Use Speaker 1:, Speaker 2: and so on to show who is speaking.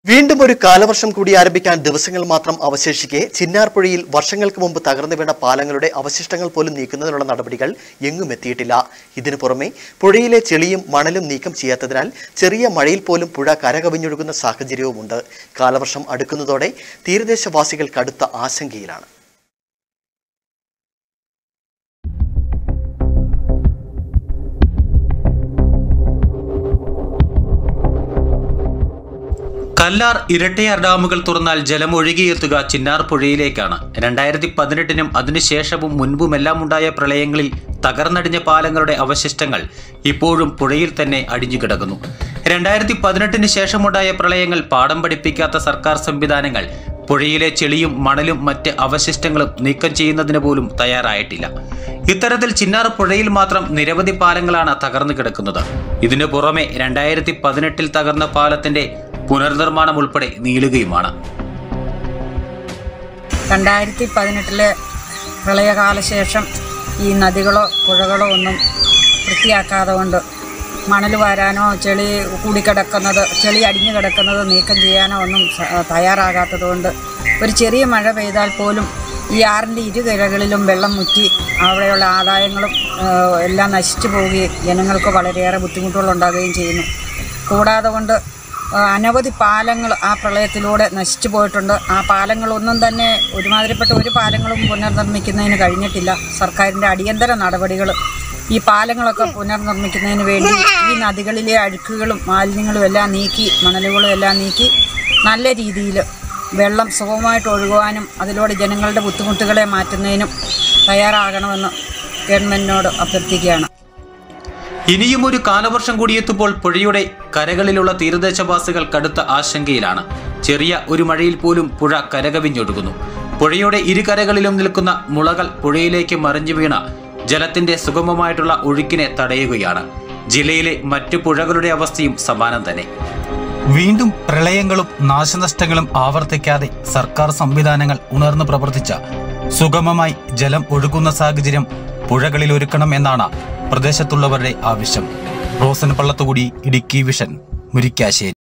Speaker 1: വീണ്ടും ഒരു കാലവർഷം കൂടി ആരംഭിക്കാൻ ദിവസങ്ങൾ മാത്രം അവശേഷിക്കെ ചിന്നാർപ്പുഴയിൽ വർഷങ്ങൾക്ക് മുമ്പ് തകർന്നു വീണ പാലങ്ങളുടെ അവശിഷ്ടങ്ങൾ പോലും നീക്കുന്നതിനുള്ള നടപടികൾ എങ്ങും എത്തിയിട്ടില്ല ഇതിനു പുറമെ പുഴയിലെ ചെളിയും മണലും നീക്കം ചെയ്യാത്തതിനാൽ ചെറിയ മഴയിൽ പോലും പുഴ കരകവിഞ്ഞൊഴുകുന്ന സാഹചര്യവുമുണ്ട് കാലവർഷം അടുക്കുന്നതോടെ തീരദേശവാസികൾ കടുത്ത ആശങ്കയിലാണ്
Speaker 2: കല്ലാർ ഇരട്ടയാർ ഡാമുകൾ തുറന്നാൽ ജലം ഒഴുകിയെത്തുക ചിന്നാർ പുഴയിലേക്കാണ് രണ്ടായിരത്തി പതിനെട്ടിനും അതിനുശേഷവും മുൻപുമെല്ലാം ഉണ്ടായ പ്രളയങ്ങളിൽ തകർന്നടിഞ്ഞ പാലങ്ങളുടെ അവശിഷ്ടങ്ങൾ ഇപ്പോഴും പുഴയിൽ തന്നെ അടിഞ്ഞുകിടക്കുന്നു രണ്ടായിരത്തി പതിനെട്ടിന് ശേഷമുണ്ടായ പ്രളയങ്ങൾ പാഠം പഠിപ്പിക്കാത്ത സർക്കാർ സംവിധാനങ്ങൾ പുഴയിലെ ചെളിയും മണലും മറ്റ് അവശിഷ്ടങ്ങളും നീക്കം ചെയ്യുന്നതിന് പോലും തയ്യാറായിട്ടില്ല ഇത്തരത്തിൽ ചിന്നാർ പുഴയിൽ മാത്രം നിരവധി പാലങ്ങളാണ് തകർന്നു കിടക്കുന്നത് ഇതിനു പുറമെ രണ്ടായിരത്തി പതിനെട്ടിൽ തകർന്ന പാലത്തിന്റെ പുനർനിർമ്മാണം ഉൾപ്പെടെ നീളുകയുമാണ്
Speaker 3: രണ്ടായിരത്തി പതിനെട്ടിലെ പ്രളയകാല ശേഷം ഈ നദികളോ പുഴകളോ ഒന്നും വൃത്തിയാക്കാതെ കൊണ്ട് മണൽ വാരാനോ ചെളി കൂടിക്കിടക്കുന്നത് ചെളി അടിഞ്ഞു കിടക്കുന്നത് നീക്കം ചെയ്യാനോ ഒന്നും സ- തയ്യാറാകാത്തത് കൊണ്ട് ഒരു ചെറിയ മഴ പെയ്താൽ പോലും ഈ ആറിൻ്റെ ഇരുകരകളിലും വെള്ളം മുറ്റി അവിടെയുള്ള ആദായങ്ങളും ആ, എല്ലാം നശിച്ചു പോവുകയും ജനങ്ങൾക്ക് വളരെയേറെ ബുദ്ധിമുട്ടുകൾ ഉണ്ടാകുകയും ചെയ്യുന്നു കൂടാതെ കൊണ്ട് ആ, അനവധി പാലങ്ങൾ ആ പ്രളയത്തിലൂടെ നശിച്ചു പോയിട്ടുണ്ട് ആ പാലങ്ങളൊന്നും തന്നെ ഒരുമാതിരിപ്പെട്ട ഒരു പാലങ്ങളും പുനർനിർമ്മിക്കുന്നതിന് കഴിഞ്ഞിട്ടില്ല സർക്കാരിൻ്റെ അടിയന്തര നടപടികൾ ഈ പാലങ്ങളൊക്കെ പുനർനിർമ്മിക്കുന്നതിന് വേണ്ടി ഈ നദികളിലെ അഴുക്കുകളും മാലിന്യങ്ങളും എല്ലാം നീക്കി മണലുകളും എല്ലാം നീക്കി നല്ല രീതിയിൽ വെള്ളം സുഗമമായിട്ട് ഒഴുകുവാനും അതിലൂടെ ജനങ്ങളുടെ ബുദ്ധിമുട്ടുകളെ മാറ്റുന്നതിനും തയ്യാറാകണമെന്ന് ഗവൺമെൻറ്റിനോട് അഭ്യർത്ഥിക്കുകയാണ്
Speaker 2: ഇനിയും ഒരു കാലവർഷം കൂടിയെത്തുമ്പോൾ പുഴയുടെ കരകളിലുള്ള തീരദേശവാസികൾ കടുത്ത ആശങ്കയിലാണ് ചെറിയ ഒരു മഴയിൽ പോലും പുഴ കരകവിഞ്ഞൊഴുകുന്നു പുഴയുടെ ഇരുകരകളിലും നിൽക്കുന്ന മുളകൾ പുഴയിലേക്ക് മറിഞ്ഞു വീണ ജലത്തിന്റെ സുഗമമായിട്ടുള്ള ഒഴുക്കിനെ തടയുകയാണ് ജില്ലയിലെ മറ്റു പുഴകളുടെ അവസ്ഥയും സമാനം തന്നെ വീണ്ടും പ്രളയങ്ങളും നാശനഷ്ടങ്ങളും ആവർത്തിക്കാതെ സർക്കാർ സംവിധാനങ്ങൾ ഉണർന്നു പ്രവർത്തിച്ച സുഗമമായി ജലം ഒഴുകുന്ന സാഹചര്യം പുഴകളിൽ ഒരുക്കണം എന്നാണ് പ്രദേശത്തുള്ളവരുടെ ആവശ്യം റോസൻ പള്ളത്തുകൂടി ഇടുക്കി വിഷൻ മുരിക്കാശ്ശേരി